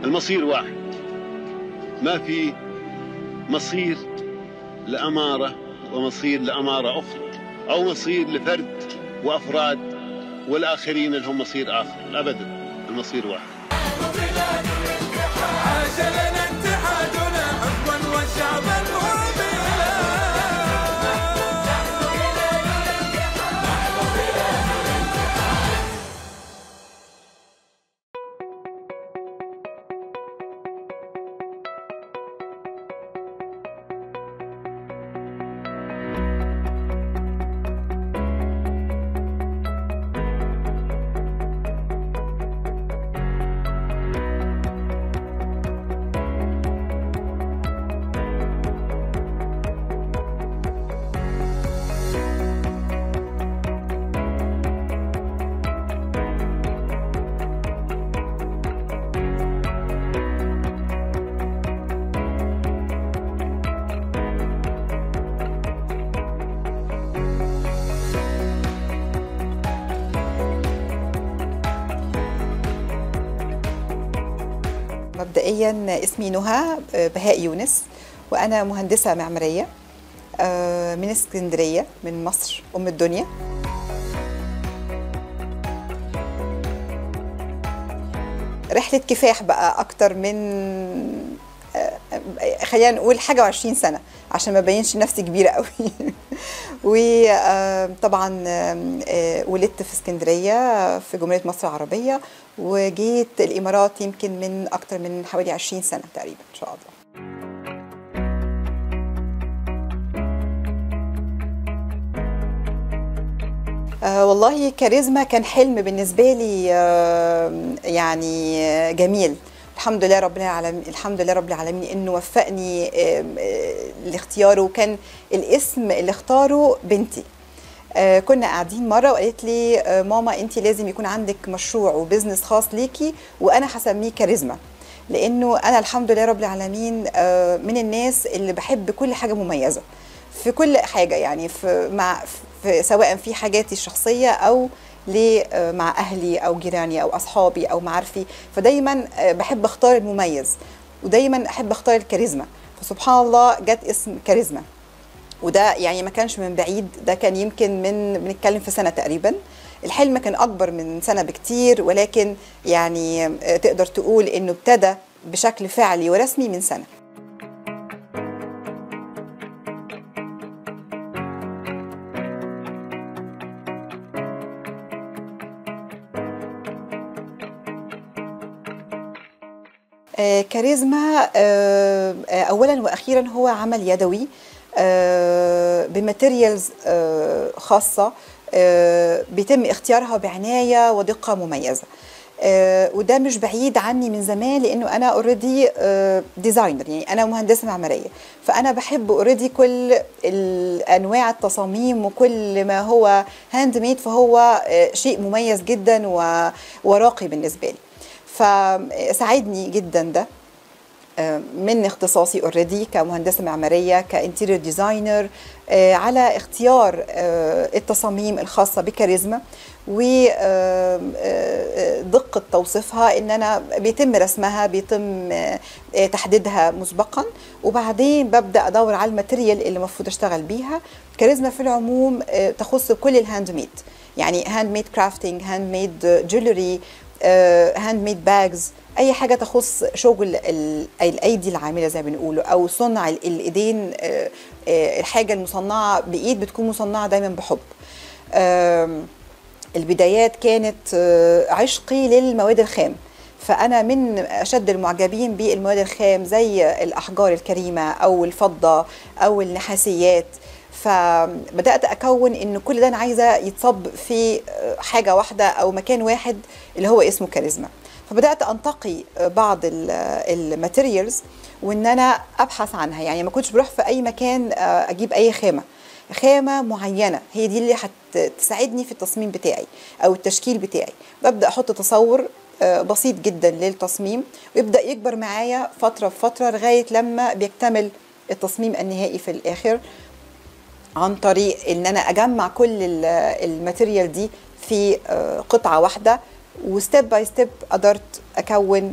المصير واحد ما في مصير لأمارة ومصير لأمارة أخرى أو مصير لفرد وأفراد والآخرين لهم مصير آخر أبدا المصير واحد عاش لنا اتحادنا عفوا وشعبا مبدئيا اسمي نهى بهاء يونس وانا مهندسه معماريه آه، من اسكندريه من مصر ام الدنيا رحله كفاح بقى اكتر من آه، خلينا نقول حاجه وعشرين سنه عشان ما بينش نفسي كبيره قوي وطبعا ولدت في اسكندريه في جمهوريه مصر العربيه وجيت الامارات يمكن من اكتر من حوالي 20 سنه تقريبا ان شاء الله آه والله كاريزما كان حلم بالنسبه لي آه يعني آه، جميل الحمد لله رب العالمين الحمد لله رب العالمين انه وفقني آه، آه، لاختياره وكان الاسم اللي اختاره بنتي آه، كنا قاعدين مره وقالت لي آه، ماما انت لازم يكون عندك مشروع وبزنس خاص ليكي وانا هسميه كاريزما لانه انا الحمد لله رب العالمين آه، من الناس اللي بحب كل حاجه مميزه في كل حاجه يعني في مع في سواء في حاجاتي الشخصيه او ل- آه، مع اهلي او جيراني او اصحابي او معارفي فدايما آه، بحب اختار المميز ودايما احب اختار الكاريزما فسبحان الله جت اسم كاريزما وده يعني ما كانش من بعيد ده كان يمكن من بنتكلم في سنه تقريبا الحلم كان اكبر من سنه بكتير ولكن يعني آه، تقدر تقول انه ابتدى بشكل فعلي ورسمي من سنه آه، كاريزما آه، آه، اولا واخيرا هو عمل يدوي آه، بماتيريالز آه، خاصه آه، بيتم اختيارها بعنايه ودقه مميزه آه، وده مش بعيد عني من زمان لانه انا اوريدي ديزاينر يعني انا مهندسه معماريه فانا بحب اوريدي كل ال- انواع التصاميم وكل ما هو هاند ميد فهو آه، شيء مميز جدا و- وراقي بالنسبه لي فساعدني جدا ده آه، من اختصاصي اوريدي كمهندسه معماريه كانتيريور ديزاينر على اختيار آه، التصاميم الخاصه بكاريزما ودقة توصيفها ان انا بيتم رسمها بيتم آه، آه، تحديدها مسبقا وبعدين ببدا ادور على الماتيريال اللي المفروض اشتغل بيها كاريزما في العموم آه، تخص كل الهاند ميد يعني هاند ميد كرافتنج هاند ميد جولري هاند ميد باجز اي حاجه تخص شغل ال- الايدي العامله زي ما بنقوله او صنع ال- الايدين آه، آه، الحاجه المصنعه بايد بتكون مصنعه دايما بحب آم، البدايات كانت آه، عشقي للمواد الخام فأنا من أشد المعجبين بالمواد الخام زي الأحجار الكريمة أو الفضة أو النحاسيات فبدأت أكون إن كل ده أنا عايزة يتصب في آه، حاجة واحدة أو مكان واحد اللي هو اسمه كاريزما فبدأت أنتقي آه، بعض الماتيريالز وإن أنا أبحث عنها يعني ما كنتش بروح في أي مكان آه، أجيب أي خامة خامه معينه هي دي اللي هتساعدني في التصميم بتاعي او التشكيل بتاعي ببدا احط تصور آه، بسيط جدا للتصميم ويبدا يكبر معايا فتره بفتره لغايه لما بيكتمل التصميم النهائي في الاخر عن طريق ان انا اجمع كل ال- الماتيريال دي في آه، قطعه واحده وستيب باي ستيب قدرت اكون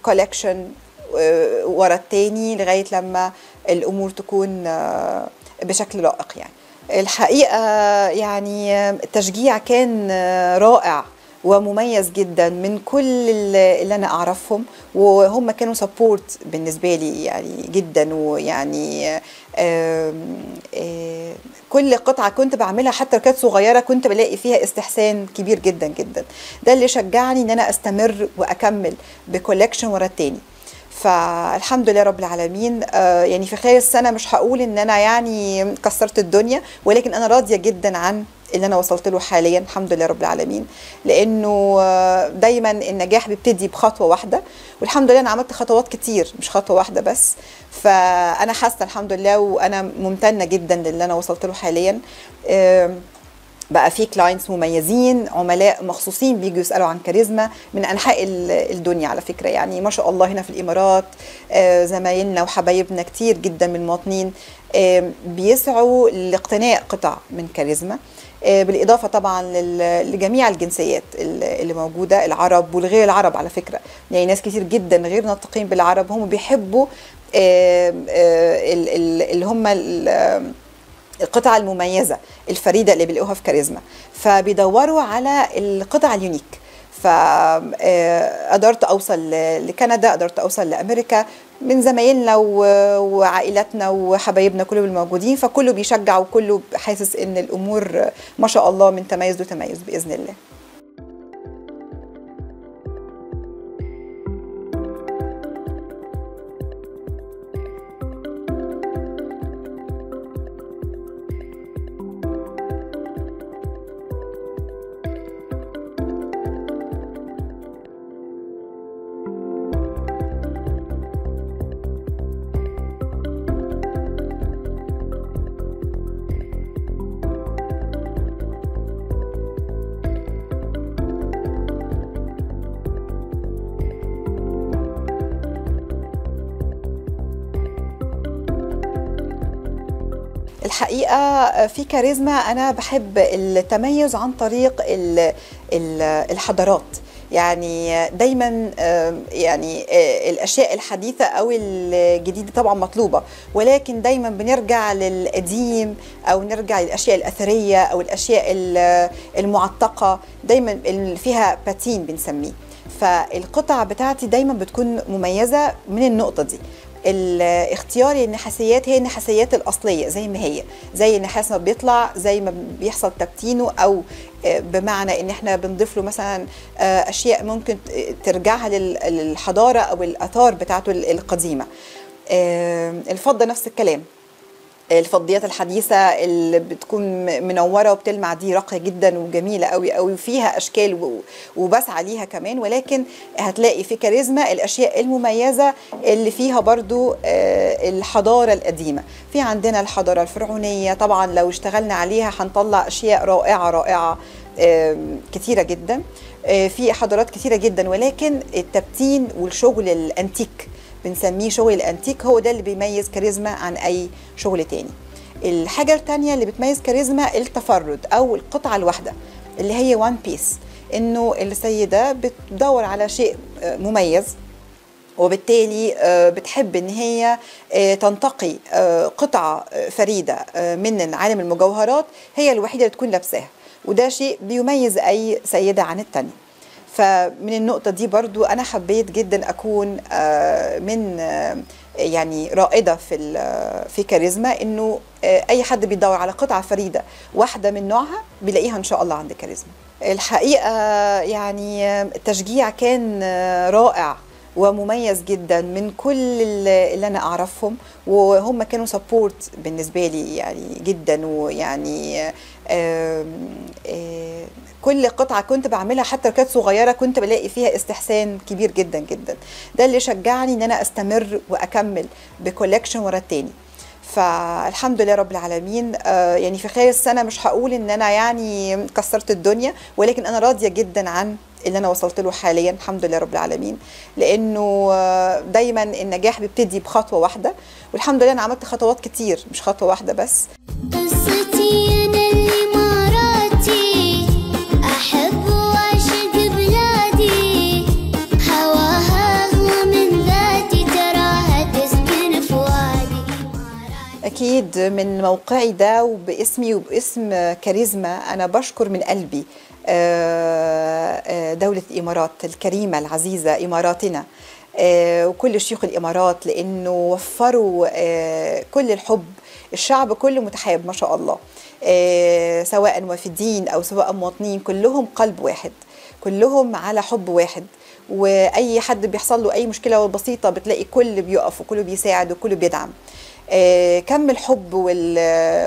كولكشن ورا التاني لغايه لما الامور تكون آه، بشكل لائق يعني الحقيقه يعني التشجيع كان آه، رائع ومميز جدا من كل اللي اللي انا اعرفهم وهم كانوا سبورت بالنسبه لي يعني جدا ويعني آم، آه، كل قطعه كنت بعملها حتى لو كانت صغيره كنت بلاقي فيها استحسان كبير جدا جدا ده اللي شجعني ان انا استمر واكمل بكولكشن ورا التاني فالحمد لله رب العالمين آه، يعني في خلال السنه مش هقول ان انا يعني كسرت الدنيا ولكن انا راضيه جدا عن اللي انا وصلت له حاليا الحمد لله رب العالمين لانه آه، دايما النجاح بيبتدي بخطوه واحده والحمد لله انا عملت خطوات كتير مش خطوه واحده بس فانا حاسه الحمد لله وانا ممتنه جدا للي انا وصلت له حاليا آم، بقى في كلاينتس مميزين عملاء مخصوصين بيجوا يسالوا عن كاريزما من انحاء ال- الدنيا على فكره يعني ما شاء الله هنا في الامارات آه، زمايلنا وحبايبنا كتير جدا من المواطنين آه، بيسعوا لاقتناء قطع من كاريزما آه، بالاضافه طبعا لل- لجميع الجنسيات ال- اللي موجوده العرب والغير العرب على فكره يعني ناس كتير جدا غير ناطقين بالعرب هم بيحبوا آه، آه، ال- ال- اللي هم ال- القطع المميزة الفريدة اللي بيلاقوها في كاريزما فبيدوروا على القطع اليونيك فقدرت أوصل ل- لكندا قدرت أوصل لأمريكا من زمايلنا و- وعائلاتنا وحبايبنا كلهم الموجودين فكله بيشجع وكله حاسس ان الامور ما شاء الله من تميز لتميز باذن الله الحقيقه في كاريزما انا بحب التميز عن طريق ال- ال- الحضارات يعني دايما آم، يعني آه، الاشياء الحديثه او الجديده طبعا مطلوبه ولكن دايما بنرجع للقديم او نرجع للاشياء الاثريه او الاشياء ال- المعتقه دايما اللي فيها باتين بنسميه فالقطع بتاعتي دايما بتكون مميزه من النقطه دي ال- اختياري النحاسيات هي النحاسيات الاصليه زي ما هي زي النحاس ما بيطلع زي ما بيحصل تبتينه او آه، بمعنى ان احنا بنضيف له مثلا آه، اشياء ممكن ت- ترجعها لل- للحضاره او الاثار بتاعته ال- القديمه آه، الفضه نفس الكلام الفضيات الحديثة اللي بتكون منورة وبتلمع دي راقية جدا وجميلة قوي قوي وفيها أشكال و- وبسعى ليها كمان ولكن هتلاقي في كاريزما الأشياء المميزة اللي فيها برضو آه، الحضارة القديمة في عندنا الحضارة الفرعونية طبعا لو اشتغلنا عليها هنطلع أشياء رائعة رائعة آم، كتيرة جدا آه، في حضارات كتيرة جدا ولكن التبتين والشغل الأنتيك بنسميه شغل الانتيك هو ده اللي بيميز كاريزما عن اي شغل تاني الحاجة التانية اللي بتميز كاريزما التفرد او القطعة الواحدة اللي هي وان بيس انه السيدة بتدور على شيء آه، مميز وبالتالي آه، بتحب ان هي آه، تنتقي آه، قطعه آه، فريده آه، من عالم المجوهرات هي الوحيده اللي تكون لابساها وده شيء بيميز اي سيده عن التانيه فمن النقطه دي برضو انا حبيت جدا اكون آه، من آه، يعني رائده في ال- في كاريزما انه آه، اي حد بيدور على قطعه فريده واحده من نوعها بيلاقيها ان شاء الله عند كاريزما الحقيقه يعني آه، التشجيع كان آه، رائع ومميز جدا من كل اللي اللي انا اعرفهم وهم كانوا سبورت بالنسبه لي يعني جدا ويعني آم، آه، كل قطعه كنت بعملها حتى لو كانت صغيره كنت بلاقي فيها استحسان كبير جدا جدا ده اللي شجعني ان انا استمر واكمل بكولكشن ورا التاني فالحمد لله رب العالمين آه، يعني في خلال السنه مش هقول ان انا يعني كسرت الدنيا ولكن انا راضيه جدا عن اللي انا وصلت له حاليا الحمد لله رب العالمين لانه آه، دايما النجاح بيبتدي بخطوه واحده والحمد لله انا عملت خطوات كتير مش خطوه واحده بس قصتي أنا الإماراتي أحب وأعشق بلادي هواها أغلى من أكيد من موقعي ده وباسمي وباسم كاريزما أنا بشكر من قلبي آه، آه، دولة الإمارات الكريمة العزيزة إماراتنا آه، وكل شيوخ الإمارات لأنه وفروا آه، كل الحب الشعب كله متحاب ما شاء الله آه، سواء وافدين أو سواء مواطنين كلهم قلب واحد كلهم على حب واحد واي حد بيحصل له اي مشكله بسيطه بتلاقي كل بيقف وكله بيساعد وكله بيدعم آه، كم الحب وال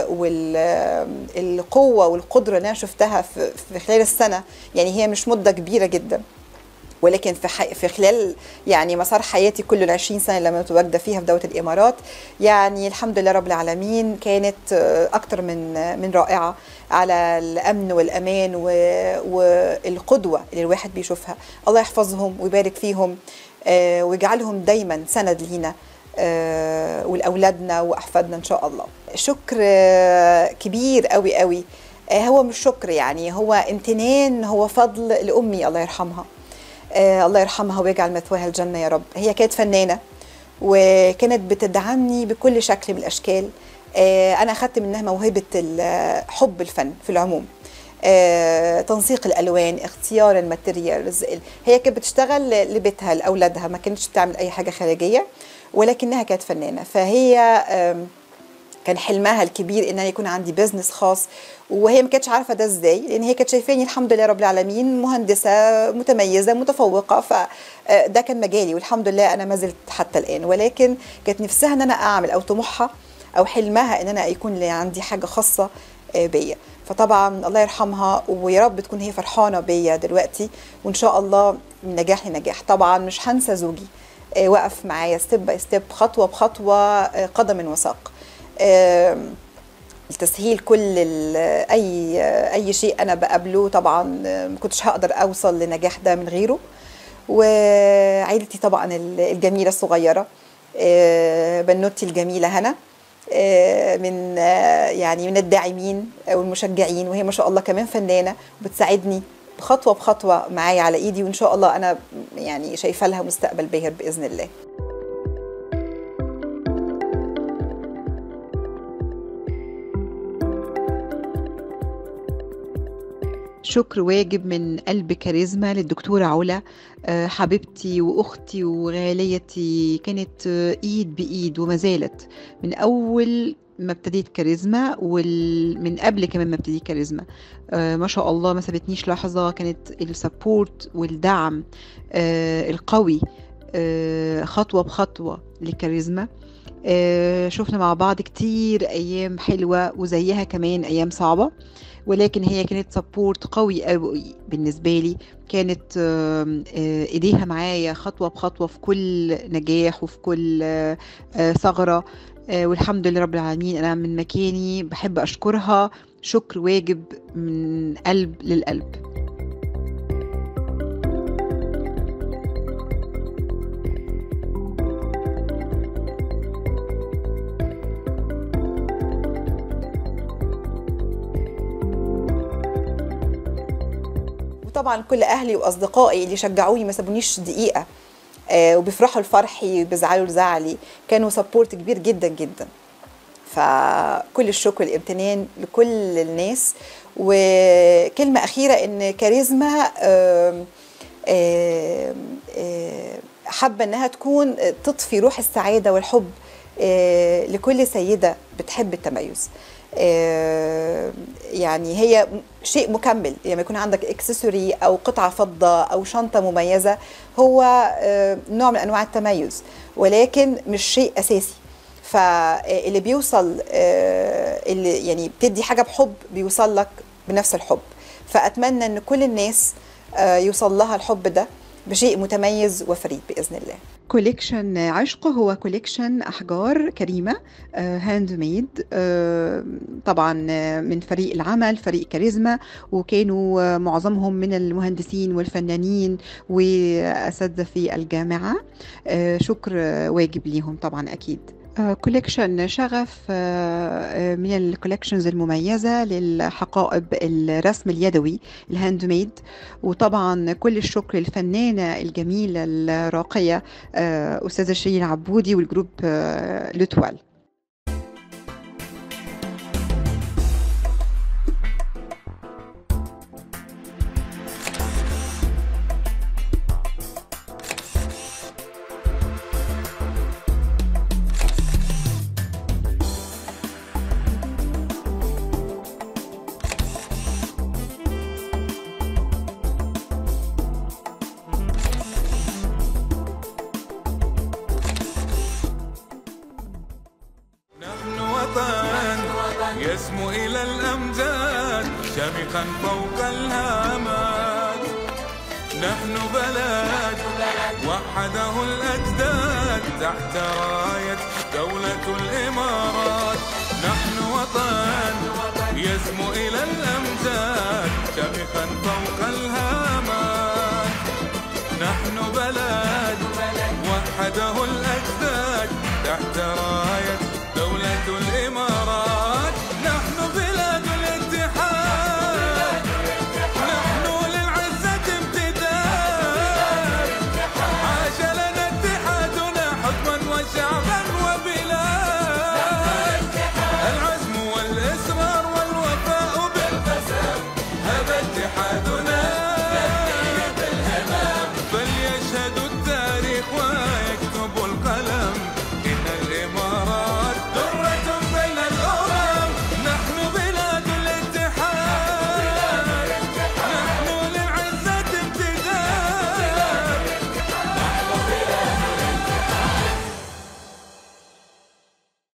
والقوه والقدره اللي انا شفتها في في خلال السنه يعني هي مش مده كبيره جدا ولكن في حي... في خلال يعني مسار حياتي كل ال 20 سنه اللي أنا متواجده فيها في دوله الامارات يعني الحمد لله رب العالمين كانت آه، اكتر من من رائعه على الامن والامان و... والقدوه اللي الواحد بيشوفها الله يحفظهم ويبارك فيهم آه، ويجعلهم دايما سند لينا آه، ولاولادنا واحفادنا ان شاء الله شكر آه، كبير قوي قوي آه، هو مش شكر يعني هو امتنان هو فضل لامي الله يرحمها آه الله يرحمها ويجعل مثواها الجنة يا رب هي كانت فنانة وكانت بتدعمني بكل شكل من الأشكال آه أنا أخدت منها موهبة ال- حب الفن في العموم آه تنسيق الألوان اختيار الماتيريالز هي كانت بتشتغل لبيتها لأولادها ما كانتش بتعمل أي حاجة خارجية ولكنها كانت فنانة فهي آم كان حلمها الكبير ان انا يكون عندي بزنس خاص وهي ما كانتش عارفه ده ازاي لان هي كانت شايفاني الحمد لله رب العالمين مهندسه متميزه متفوقه فده كان مجالي والحمد لله انا ما زلت حتى الان ولكن كانت نفسها ان انا اعمل او طموحها او حلمها ان انا يكون لي عندي حاجه خاصه آه، بيا فطبعا الله يرحمها ويا رب تكون هي فرحانه بيا دلوقتي وان شاء الله من نجاح لنجاح طبعا مش هنسى زوجي آه، وقف معايا ستيب باي ستيب خطوه بخطوه آه، قدم وساق آم، لتسهيل كل ال- اي اي شيء انا بقابله طبعا ما كنتش هقدر اوصل لنجاح ده من غيره وعيلتي طبعا ال- الجميله الصغيره آه، بنوتي الجميله هنا آه، من آه، يعني من الداعمين والمشجعين وهي ما شاء الله كمان فنانه وبتساعدني خطوه بخطوه معايا على ايدي وان شاء الله انا يعني شايفه لها مستقبل باهر باذن الله شكر واجب من قلب كاريزما للدكتورة علا آه، حبيبتي وأختي وغاليتي كانت آه، إيد بإيد وما زالت من أول ما ابتديت كاريزما ومن قبل كمان ما ابتديت كاريزما آه، ما شاء الله ما سابتنيش لحظة كانت السبورت والدعم آه، القوي آه، خطوة بخطوة لكاريزما آه، شفنا مع بعض كتير أيام حلوة وزيها كمان أيام صعبة ولكن هي كانت سبورت قوي قوي بالنسبة لي كانت آم، آه، ايديها معايا خطوة بخطوة في كل نجاح وفي كل آه، آه، ثغرة آه، والحمد لله رب العالمين أنا من مكاني بحب أشكرها شكر واجب من قلب للقلب وطبعا كل اهلي واصدقائي اللي شجعوني ما سابونيش دقيقه آه وبيفرحوا لفرحي وبيزعلوا لزعلي كانوا سبورت كبير جدا جدا فكل الشكر والامتنان لكل الناس وكلمه اخيره ان كاريزما آم، آم، آم، حابه انها تكون تطفي روح السعاده والحب آه، لكل سيده بتحب التميز آه، يعني هي شيء مكمل لما يكون عندك اكسسوري او قطعه فضه او شنطه مميزه هو آه، نوع من انواع التميز ولكن مش شيء اساسي فاللي بيوصل آه، اللي يعني بتدي حاجه بحب بيوصل لك بنفس الحب فاتمنى ان كل الناس آه، يوصل لها الحب ده بشيء متميز وفريد باذن الله كوليكشن عشق هو كوليكشن أحجار كريمة هاند ميد طبعا آه، من فريق العمل فريق كاريزما وكانوا آه، معظمهم من المهندسين والفنانين وأساتذة في الجامعة آه، شكر آه، واجب ليهم طبعا أكيد كوليكشن شغف آه، آه، من الكوليكشنز المميزة للحقائب الرسم اليدوي الهاند ميد وطبعا كل الشكر للفنانة الجميلة الراقية آه، أستاذة شيرين عبودي والجروب آه، لوتوال يسمو إلى الأمجاد شامخا فوق الهامات نحن بلد وحده الأجداد تحت راية دولة الإمارات نحن وطن يسمو إلى الأمجاد شامخا فوق الهامات نحن بلد وحده